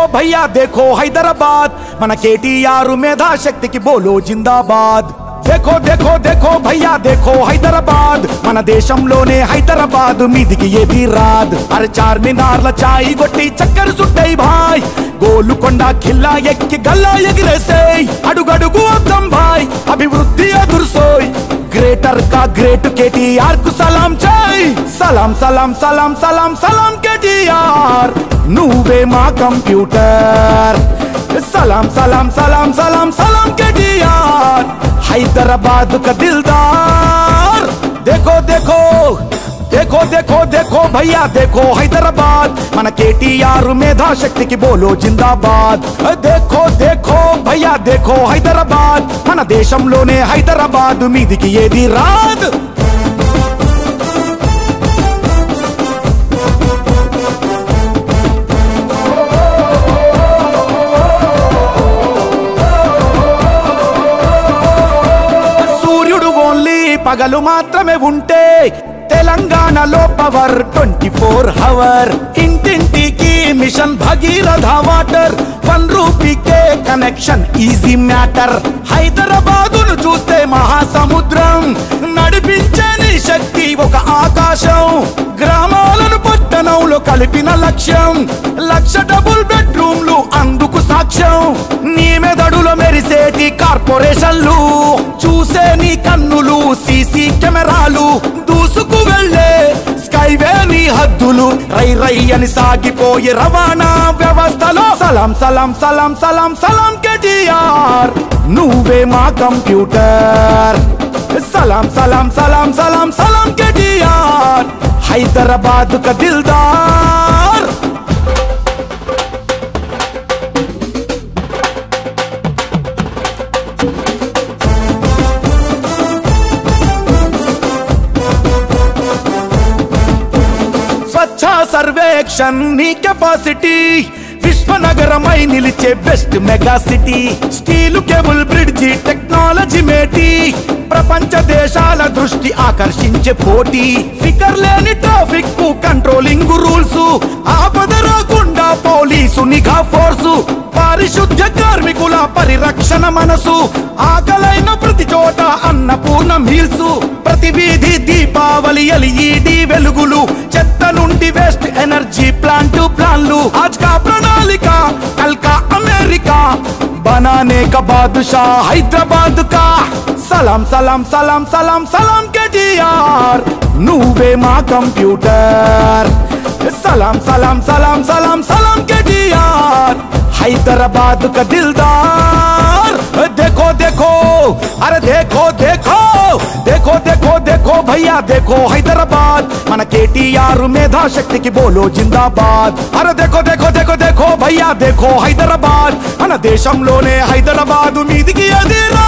భయ్యా దేఖో హైదరాబాద్ మన కేటీఆర్ మేధాశక్తికి బోలో జిందాబాద్ దేఖో దేఖో దేఖో భయ్యా దేఖో హైదరాబాద్ మన దేశంలోనే హైదరాబాద్ మీదికి ఏది రాద్ అరే చార్మినార్ల చాయ్ కొట్టి చక్కర సుట్టై భాయ్ గోలుకొండ ఖిల్లా ఎక్కి గల్లా ఎగిరేసేయ్ అడుగడుగు అద్దం భాయ్ అభివృద్ధి ఎదురుసోయ్ గ్రేటర్ కా గ్రేట్ కేటీఆర్ కు సలాం చాయ్ సలాం సలాం సలాం సలాం సలాం కేటీఆర్ నువ్వే మా కంప్యూటర్ సలాం సలాం సలాం సలాం సలాం కేటీఆర్ హైదరాబాద్ కా దిల్దార్ देखो देखो देखो देखो देखो भैया देखो హైదరాబాద్ మన కేటీఆర్ మేధాశక్తికి బోలో జిందాబాద్ देखो देखो భయ్యా देखो హైదరాబాద్ మన దేశంలోనే హైదరాబాద్ మీదికి ఏది రాద్ సూర్యుడు ఓన్లీ పగలు మాత్రమే ఉంటే తెలంగాణలో పవర్ ట్వంటీ ఫోర్ హవర్ ఇంటింటికి మిషన్ భగీరథ వాటర్ వన్ రూపీకే కనెక్షన్ ఈజీ మ్యాటర్ హైదరాబాదును చూస్తే మహాసముద్రం నడిపించే నీ శక్తి ఒక ఆకాశం గ్రామాలను పట్టణంలో కలిపిన లక్ష్యం లక్ష డబుల్ బెడ్రూమ్లు అందుకు సాక్ష్యం నీ మెదడులో మెరిసేటి కార్పొరేషన్లు చూసే నీ కన్నులు సీసీ కెమెరాలు దూసుకు వెళ్ళే స్కైవే నీ హద్దులు రై రై అని సాగిపోయే రవాణా వ్యవస్థలో సలాం సలాం సలాం సలాం సలాం కేటీఆర్ నువ్వే మా కంప్యూటర్ సలాం సలాం సలాం సలాం సలాం కేటీఆర్ హైదరాబాద్ కా దిల్దార్ స్వచ్ఛ సర్వేక్షణ్ నీ కెపాసిటీ విశ్వనగరమై నిలిచే best mega city steel cable bridge technology మేటి ప్రపంచ దేశాల దృష్టి ఆకర్షించే పోటీ ఫికర్ లేని ట్రాఫిక్ కు కంట్రోలింగ్ రూల్స్ ఆపద రాకుండా పోలీసు నిఘా ఫోర్సు పారిశుద్ధ్య కార్మికుల పరిరక్షణ మనసు ఆకలైన ప్రతి చోట అన్నపూర్ణ మీల్స్ ప్రతి వీధి దీపావళి ఎల్ఈడి వెలుగులు చెత్త నుండి వేస్ట్ ఎనర్జీ ప్లాంట్ ప్లాన్లు ఆజ్ కా ప్రణాళిక కల్ కా అమెరికా बनाने का बादशाह हैदराबाद का సలాం సలాం సలాం సలాం సలాం కేటీఆర్ నువ్వే మా కంప్యూటర్ సలాం సలాం సలాం సలాం సలాం కేటీఆర్ హైదరాబాద్ కా దిల్దార్ देखो देखो अरे देखो देखो देखो देखो देखो भैया देखो హైదరాబాద్ మన కేటీఆర్ మేధాశక్తికి బోలో జిందాబాద్ అరే देखो देखो देखो देखो భయ్యా देखो హైదరాబాద్ మన దేశంలోనే హైదరాబాద్ మీదికి ఎదిరా